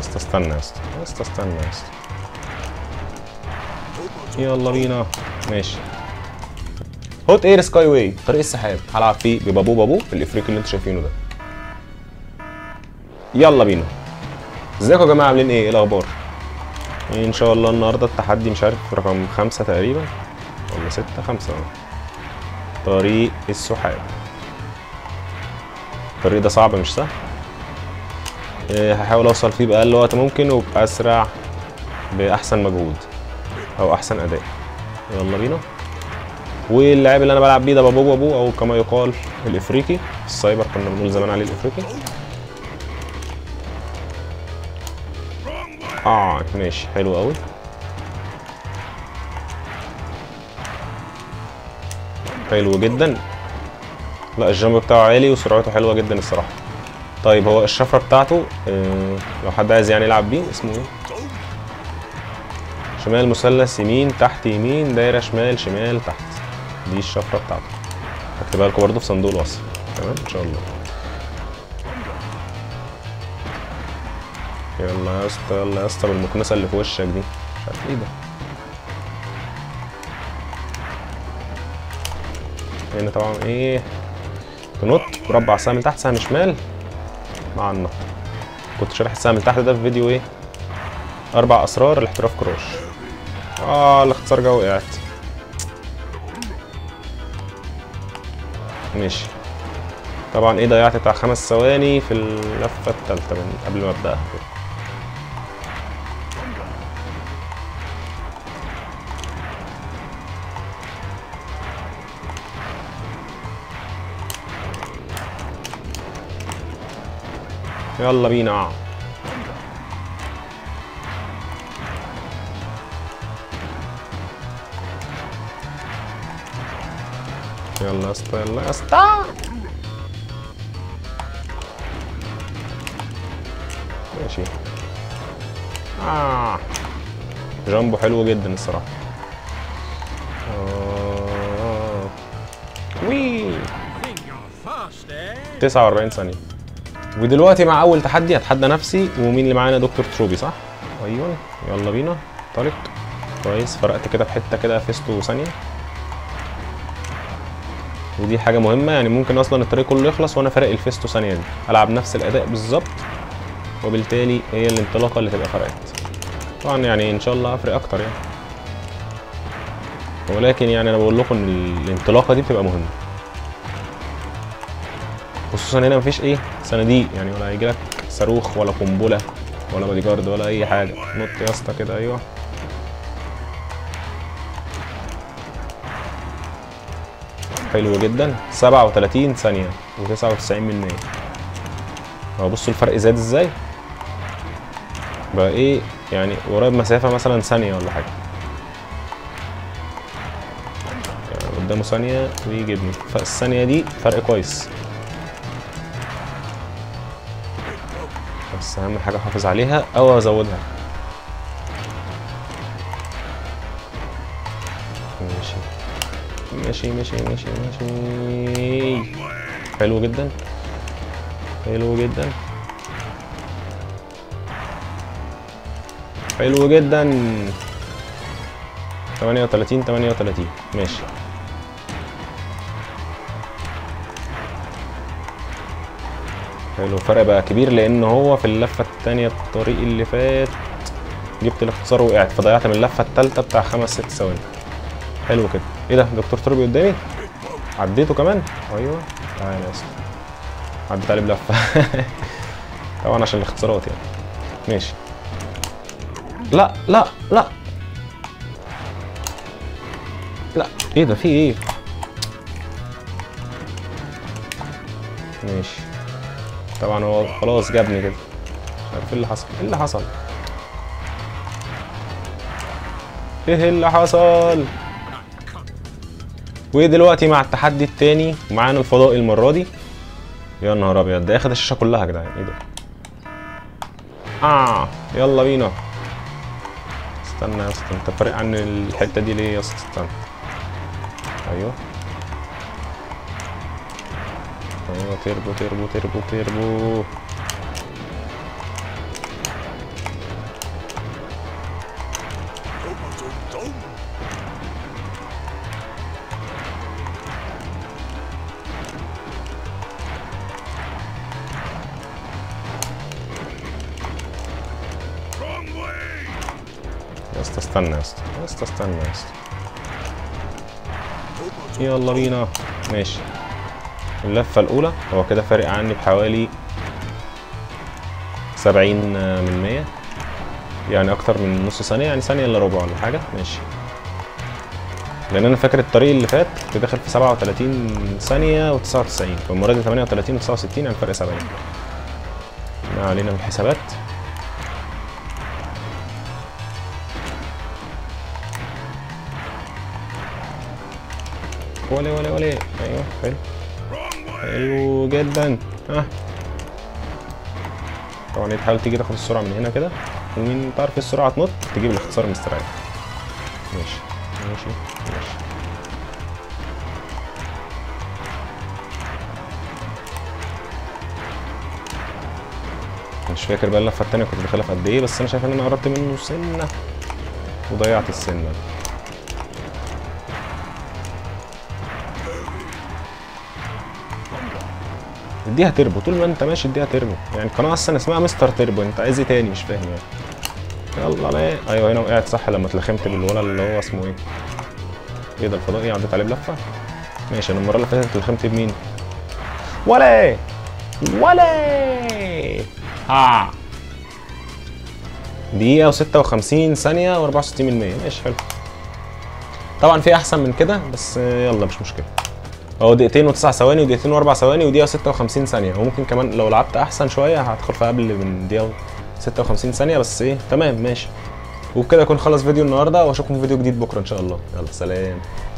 اسطى استنى يا اسطى يا اسطى استنى يا اسطى يلا بينا ماشي هوت اير سكاي واي طريق السحاب هلعب فيه ببابو بابو الافريقي اللي انتوا شايفينه ده يلا بينا ازيكم يا جماعه عاملين ايه ايه الاخبار ان شاء الله النهارده التحدي مش عارف رقم خمسة تقريبا ولا ستة خمسة اه. طريق السحاب الطريق ده صعب مش سهل إيه، هحاول اوصل فيه باقل وقت ممكن وباسرع باحسن مجهود او احسن اداء يلا بينا واللاعب اللي انا بلعب بيه ده بابو بابو او كما يقال الافريقي السايبر كنا بنقول زمان عليه الافريقي اه ماشي حلو قوي حلو جدا لا الجامب بتاعه عالي وسرعته حلوه جدا الصراحه طيب هو الشفره بتاعته آه لو حد عايز يعني يلعب بيه اسمه ايه شمال مثلث يمين تحت يمين دايره شمال شمال تحت دي الشفره بتاعته هكتبها لكم برضه في صندوق الوصف تمام ان شاء الله يلا يا اسطى يلا يا اسطى بالمكنسه اللي في وشك دي مش عارف ايه ده هنا طبعا ايه تنط مربع سهم لتحت سهم شمال مع النط كنت شارح السهم اللي تحت ده في فيديو ايه اربع اسرار الاحتراف كراش اه الاختصار جو وقعت ماشي طبعا ايه ضيعت بتاع خمس ثواني في اللفه الثالثه من قبل ما ابداها يلا بينا يلا يا اسطى يلا يا اسطى ماشي آه. جامبو حلو جدا الصراحة آه. وي 49 ثانية ودلوقتي مع أول تحدي هتحدى نفسي ومين اللي معانا دكتور تروبي صح؟ أيوه يلا بينا طارق كويس فرقت كده في حتة كده فيستو ثانية ودي حاجة مهمة يعني ممكن أصلا الطريق كله يخلص وأنا فارق الفيستو ثانية دي ألعب نفس الأداء بالظبط وبالتالي هي الانطلاقه اللي تبقى فرقت طبعا يعني ان شاء الله افرق اكتر يعني ولكن يعني انا بقول لكم ان الانطلاقه دي بتبقى مهمه خصوصا هنا مفيش ايه صناديق يعني ولا هيجيلك صاروخ ولا قنبله ولا بادي جارد ولا اي حاجه نط يا اسطى كده ايوه حلو جدا 37 ثانيه و99 من 100 هو بصوا الفرق زاد ازاي بقى ايه يعني قريب مسافه مثلا ثانيه ولا حاجه يعني قدامه ثانيه ويجيبني فالثانيه دي فرق كويس بس اهم حاجه احافظ عليها او ازودها ماشي ماشي ماشي ماشي ماشي حلو جدا حلو جدا حلو جدا 38 38 ماشي حلو الفرق بقى كبير لان هو في اللفه الثانيه الطريق اللي فات جبت الاختصار وقعت فضيعت من اللفه الثالثه بتاع خمس ست ثواني حلو كده ايه ده دكتور تربي قدامي عديته كمان ايوه تعالى يا اسطى عديت عليه بلفه طبعا عشان الاختصارات يعني ماشي لا لا لا لا ايه ده في ايه ماشي طبعا هو خلاص جابني كده مش عارف ايه اللي حصل ايه اللي حصل ايه اللي حصل ودلوقتي مع التحدي التاني ومعانا الفضائي المره دي يا نهار ابيض ده ياخد الشاشه كلها يا جدعان ايه ده اه يلا بينا استنى يا اسطى انت فارق عن الحته دي ليه يا اسطى استنى ايوه ايوه تربو تربو تربو تربو استنى يا اسطى يا اسطى استنى يا اسطى يلا بينا ماشي اللفة الأولى هو كده فارق عني بحوالي سبعين من مية يعني أكتر من نص ثانية يعني ثانية إلا ربع ولا حاجة ماشي لأن أنا فاكر الطريق اللي فات كنت داخل في سبعة وتلاتين ثانية وتسعة وتسعين فالمرة دي تمانية وتلاتين وتسعة وستين يعني فرق سبعين ما علينا من الحسابات ولي ولي ولي ايوه حلو حلو جدا ها طبعا انت تحاول تيجي تاخد السرعه من هنا كده ومين تعرف السرعه تنط تجيب الاختصار مستريح ماشي ماشي ماشي مش فاكر بقى اللفه التانيه كنت داخلها في قد ايه بس انا شايف ان انا قربت منه سنه وضيعت السنه دي اديها تربو طول ما انت ماشي اديها تربو يعني القناه اصلا اسمها مستر تربو انت عايز ايه تاني مش فاهم يعني يلا ليه ايوه هنا وقعت صح لما اتلخمت بالولا اللي هو اسمه ايه ايه ده الفضائي عدت عليه بلفه ماشي انا المره اللي فاتت اتلخمت بمين ولا ولا ها دقيقة و56 ثانية و64 من 100 ماشي حلو طبعا في احسن من كده بس يلا مش مشكلة هو دقيقتين وتسع ثواني ودقيقتين واربع ثواني ودقيقة 56 ثانية وممكن كمان لو لعبت احسن شوية هدخل في قبل من دقيقة 56 ثانية بس ايه تمام ماشي وبكده اكون خلص فيديو النهارده واشوفكم في فيديو جديد بكره ان شاء الله يلا سلام